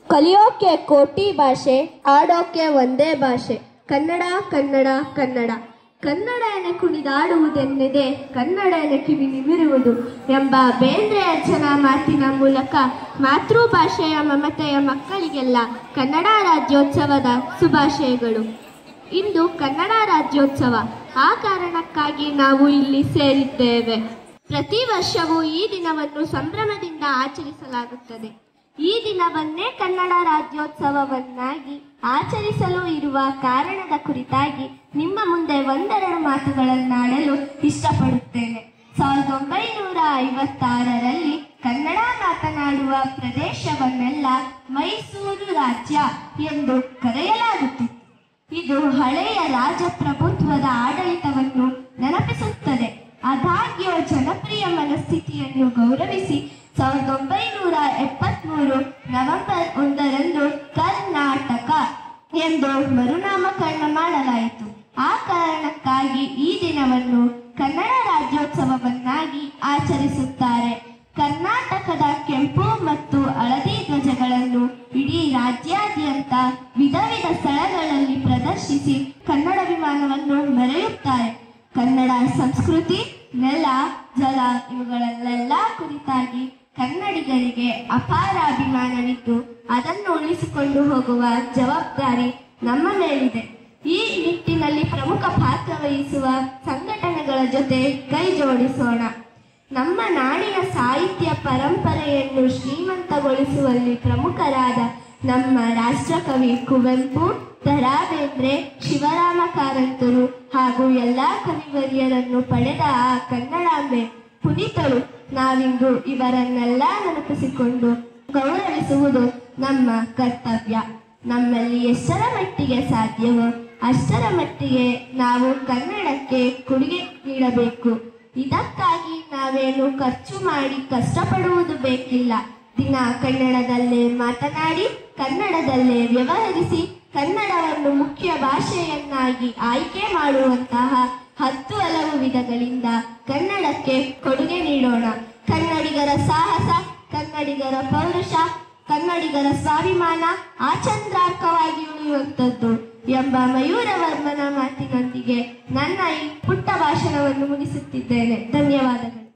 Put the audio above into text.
ಕಲಿಯೋಕೆ ಕೋಟಿ ಭಾಷೆ ಆಡೋಕೆ ಒಂದೇ ಭಾಷೆ ಕನ್ನಡ ಕನ್ನಡ ಕನ್ನಡ ಕನ್ನಡ ಎನೆ ಕುಣಿದಾಡುವುದೆನ್ನೆದೆ ಕನ್ನಡ ಎನೆ ಕಿವಿ ನಿಮಿರುವುದು ಎಂಬ ಬೇಂದ್ರೆ ಅಜ್ಜನ ಮಾತಿನ ಮೂಲಕ ಮಾತೃಭಾಷೆಯ ಮಮತೆಯ ಮಕ್ಕಳಿಗೆಲ್ಲ ಕನ್ನಡ ರಾಜ್ಯೋತ್ಸವದ ಶುಭಾಶಯಗಳು ಇಂದು ಕನ್ನಡ ರಾಜ್ಯೋತ್ಸವ ಆ ಕಾರಣಕ್ಕಾಗಿ ನಾವು ಇಲ್ಲಿ ಸೇರಿದ್ದೇವೆ ಪ್ರತಿ ವರ್ಷವೂ ಈ ದಿನವನ್ನು ಸಂಭ್ರಮದಿಂದ ಆಚರಿಸಲಾಗುತ್ತದೆ ಈ ದಿನವನ್ನೇ ಕನ್ನಡ ರಾಜ್ಯೋತ್ಸವವನ್ನಾಗಿ ಆಚರಿಸಲು ಇರುವ ಕಾರಣದ ಕುರಿತಾಗಿ ನಿಮ್ಮ ಮುಂದೆ ಒಂದೆರಡು ಮಾತುಗಳನ್ನಾಡಲು ಇಷ್ಟಪಡುತ್ತೇನೆ ಸಾವಿರದ ಒಂಬೈನೂರ ಐವತ್ತಾರರಲ್ಲಿ ಕನ್ನಡ ಮಾತನಾಡುವ ಪ್ರದೇಶವನ್ನೆಲ್ಲ ಮೈಸೂರು ರಾಜ್ಯ ಎಂದು ಕರೆಯಲಾಗುತ್ತಿತ್ತು ಇದು ಹಳೆಯ ರಾಜಪ್ರಭುತ್ವದ ಆಡಳಿತವನ್ನು ನೆನಪಿಸುತ್ತದೆ ಆದಾಗ್ಯೂ ಜನಪ್ರಿಯ ಮನಸ್ಥಿತಿಯನ್ನು ಗೌರವಿಸಿ ಸಾವಿರದ ಒಂಬೈನೂರ ಎಪ್ಪತ್ಮೂರು ನವೆಂಬರ್ ಒಂದರಂದು ಕರ್ನಾಟಕ ಎಂದು ಮರುನಾಮಕರಣ ಮಾಡಲಾಯಿತು ಆ ಕಾರಣಕ್ಕಾಗಿ ಈ ದಿನವನ್ನು ಕನ್ನಡ ರಾಜ್ಯೋತ್ಸವವನ್ನಾಗಿ ಆಚರಿಸುತ್ತಾರೆ ಕರ್ನಾಟಕದ ಕೆಂಪು ಮತ್ತು ಹಳದಿ ಧ್ವಜಗಳನ್ನು ಇಡೀ ರಾಜ್ಯಾದ್ಯಂತ ವಿಧ ವಿಧ ಸ್ಥಳಗಳಲ್ಲಿ ಪ್ರದರ್ಶಿಸಿ ಕನ್ನಡಾಭಿಮಾನವನ್ನು ಮೆರೆಯುತ್ತಾರೆ ಕನ್ನಡ ಸಂಸ್ಕೃತಿ ನೆಲ ಜಲ ಇವುಗಳನ್ನೆಲ್ಲ ಕುರಿತಾಗಿ ಕನ್ನಡಿಗರಿಗೆ ಅಪಾರ ಅಭಿಮಾನವಿದ್ದು ಅದನ್ನು ಉಳಿಸಿಕೊಂಡು ಹೋಗುವ ಜವಾಬ್ದಾರಿ ನಮ್ಮ ಮೇಲಿದೆ ಈ ನಿಟ್ಟಿನಲ್ಲಿ ಪ್ರಮುಖ ಪಾತ್ರ ವಹಿಸುವ ಸಂಘಟನೆಗಳ ಜೊತೆ ಕೈ ಜೋಡಿಸೋಣ ನಮ್ಮ ನಾಡಿನ ಸಾಹಿತ್ಯ ಪರಂಪರೆಯನ್ನು ಶ್ರೀಮಂತಗೊಳಿಸುವಲ್ಲಿ ಪ್ರಮುಖರಾದ ನಮ್ಮ ರಾಷ್ಟ್ರಕವಿ ಕುವೆಂಪು ದರಾ ಬೇಂದ್ರೆ ಶಿವರಾಮ ಕಾರಂತರು ಹಾಗೂ ಎಲ್ಲಾ ಕವಿವರಿಯರನ್ನು ಪಡೆದ ಆ ಕನ್ನಡಾಂಬೆ ಪುನೀತರು ನಾವಿಂದು ಇವರನ್ನೆಲ್ಲ ನೆನಪಿಸಿಕೊಂಡು ಗೌರವಿಸುವುದು ನಮ್ಮ ಕರ್ತವ್ಯ ನಮ್ಮಲ್ಲಿ ಎಷ್ಟರ ಮಟ್ಟಿಗೆ ಸಾಧ್ಯವೋ ಅಷ್ಟರ ಮಟ್ಟಿಗೆ ನಾವು ಕನ್ನಡಕ್ಕೆ ಕೊಡುಗೆ ನೀಡಬೇಕು ಇದಕ್ಕಾಗಿ ನಾವೇನು ಖರ್ಚು ಮಾಡಿ ಕಷ್ಟಪಡುವುದು ಬೇಕಿಲ್ಲ ದಿನ ಕನ್ನಡದಲ್ಲೇ ಮಾತನಾಡಿ ಕನ್ನಡದಲ್ಲೇ ವ್ಯವಹರಿಸಿ ಕನ್ನಡವನ್ನು ಮುಖ್ಯ ಭಾಷೆಯನ್ನಾಗಿ ಆಯ್ಕೆ ಮಾಡುವಂತಹ ಹತ್ತು ಹಲವು ವಿಧಗಳಿಂದ ಕನ್ನಡಕ್ಕೆ ಕೊಡುಗೆ ನೀಡೋಣ ಕನ್ನಡಿಗರ ಸಾಹಸ ಕನ್ನಡಿಗರ ಪೌರುಷ ಕನ್ನಡಿಗರ ಸ್ವಾಭಿಮಾನ ಆಚಂದ್ರಾರ್ಕವಾಗಿ ಉಳಿಯುವಂಥದ್ದು ಎಂಬ ಮಯೂರವರ್ಮನ ಮಾತಿನೊಂದಿಗೆ ನನ್ನ ಈ ಪುಟ್ಟ ಭಾಷಣವನ್ನು ಮುಗಿಸುತ್ತಿದ್ದೇನೆ ಧನ್ಯವಾದಗಳು